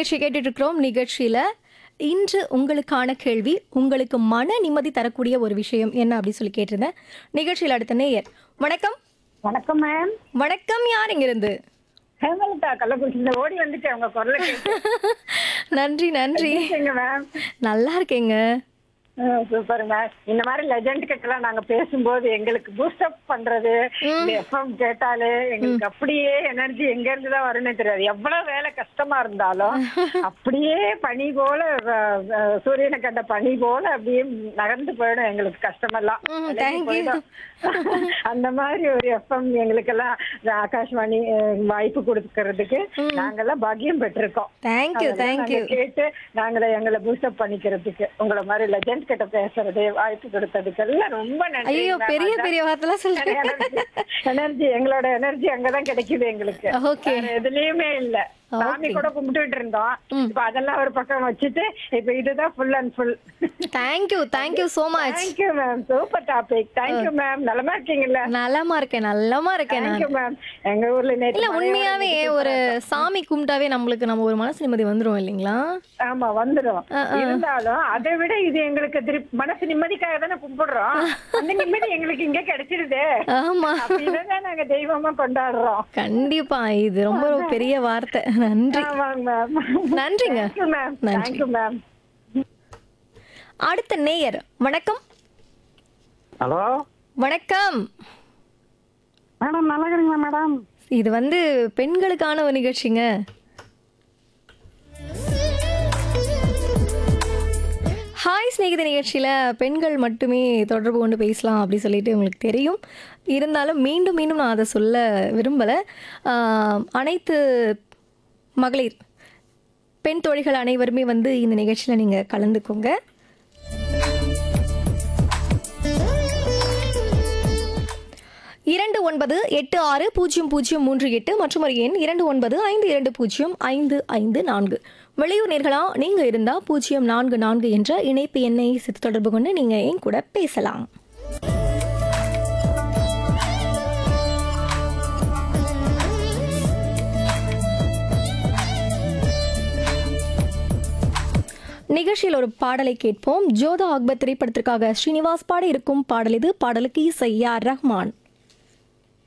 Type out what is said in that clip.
நிகழ்ச்சி கேட்டுட்டு இருக்கிறோம் நிகழ்ச்சியில இன்று உங்களுக்கான கேள்வி உங்களுக்கு மன நிம்மதி தரக்கூடிய ஒரு விஷயம் என்ன அப்படி சொல்லி கேட்டிருந்தேன் நிகழ்ச்சியில் அடுத்த நேயர் வணக்கம் வணக்கம் மேம் வணக்கம் யார் இங்கிருந்து ஹேமலதா கள்ளக்குறிச்சியில ஓடி வந்துட்டேன் உங்க குரலை கேட்டு நன்றி நன்றி மேம் நல்லா இருக்கேங்க சூப்பர் மேம் இந்த மாதிரி லெஜண்ட் கிட்டலாம் நாங்க பேசும்போது எங்களுக்கு பூஸ்டப் பண்றது இந்த எஃப்எம் கேட்டாலே எங்களுக்கு அப்படியே எனர்ஜி எங்க இருந்து தான் வரும்னு தெரியாது எவ்வளவு வேலை கஷ்டமா இருந்தாலும் அப்படியே பனி போல அஹ், அஹ், சூரியனை கண்ட பனி போல அப்படியே நகர்ந்து போயிடும் எங்களுக்கு கஷ்டமெல்லாம் ம், விலகி thank you. போயிடும். அந்த மாதிரி ஒரு எஃப்எம் எங்களுக்கெல்லாம் இந்த ஆகாஷ்வாணி அஹ், வாய்ப்பு கொடுக்கறதுக்கு நாங்கெல்லாம் பாக்கியம் பெற்றிருக்கோம் தேங்க்யூ அதெல்லாம் தேங்க்யூ நாங்க கேட்டு நாங்கள எங்களை பூஸ்டப் பண்ணிக்கிறதுக்கு உங்களை மாதிரி லெஜண்ட் கிட்ட பேசுறது வாய்ப்பு கொடுத்ததுக்கு எல்லாம் ரொம்ப நன்றி ஐயோ பெரிய பெரிய வார்த்தைலாம் சொல்றேன் எனர்ஜி எங்களோட எனர்ஜி அங்கதான் கிடைக்குது எங்களுக்கு Okay. வேற எதுலயுமே இல்ல சாமி கூட கும்பிட்டுட்டு இருந்தோம் இப்ப அதெல்லாம் ஒரு பக்கம் வச்சுட்டு இப்ப இதுதான் full and full thank you thank you so much thank you ma'am super topic thank you ma'am நலமா இருக்கீங்கல்ல நலமா இருக்கேன் நல்லமா இருக்கேன் நான் தேங்க்யூ மேம் எங்க ஊர்ல நேற்று இல்ல உண்மையாவே ஒரு சாமி கும்பிட்டாவே நம்மளுக்கு நம்ம ஒரு மனசு நிம்மதி வந்துரும் இல்லைங்களா ஆமா வந்துரும் இருந்தாலும் அதை விட இது எங்களுக்கு திருப்பி மனசு நிம்மதிக்காக தானே கும்பிடுறோம் அந்த நிம்மதி எங்களுக்கு இங்க கிடைச்சிருதே ஆமா அப்படிதான் நாங்க தெய்வமா கொண்டாடுறோம் கண்டிப்பா இது ரொம்ப ஒரு பெரிய வார்த்தை நன்றி ஆமாங்க மேம் நன்றிங்க தேங்க்யூ மேம் நன்றி. தேங்க்யூ மேம் அடுத்த நேயர் வணக்கம் ஹலோ வணக்கம் மேடம் நல்லா இருக்கிறீங்களா மேடம் இது வந்து பெண்களுக்கான ஒரு நிகழ்ச்சிங்க ஹாய் ஸ்நேகித நிகழ்ச்சியில் பெண்கள் மட்டுமே தொடர்பு கொண்டு பேசலாம் அப்படி சொல்லிட்டு உங்களுக்கு தெரியும் இருந்தாலும் மீண்டும் மீண்டும் நான் அதை சொல்ல விரும்பலை ஆஹ், அனைத்து மகளிர் பெண் தோழிகள் அனைவருமே வந்து இந்த நிகழ்ச்சியில் நீங்கள் கலந்துக்கோங்க இரண்டு ஒன்பது எட்டு ஆறு பூஜ்ஜியம் பூஜ்ஜியம் மூன்று எட்டு மற்றும் ஒரு எண் இரண்டு ஒன்பது ஐந்து இரண்டு பூஜ்ஜியம் ஐந்து ஐந்து நான்கு வெளியூர் நேர்களா நீங்க இருந்தா பூஜ்ஜியம் நான்கு நான்கு என்ற இணைப்பு எண்ணை சேர்த்து தொடர்பு கொண்டு நீங்க என் கூட பேசலாம் நிகழ்ச்சியில் ஒரு பாடலை கேட்போம் ஜோதா அக்பர் திரைப்படத்திற்காக ஸ்ரீனிவாஸ் பாட இருக்கும் பாடல் இது பாடலுக்கு இசை ஆர் ரஹ்மான்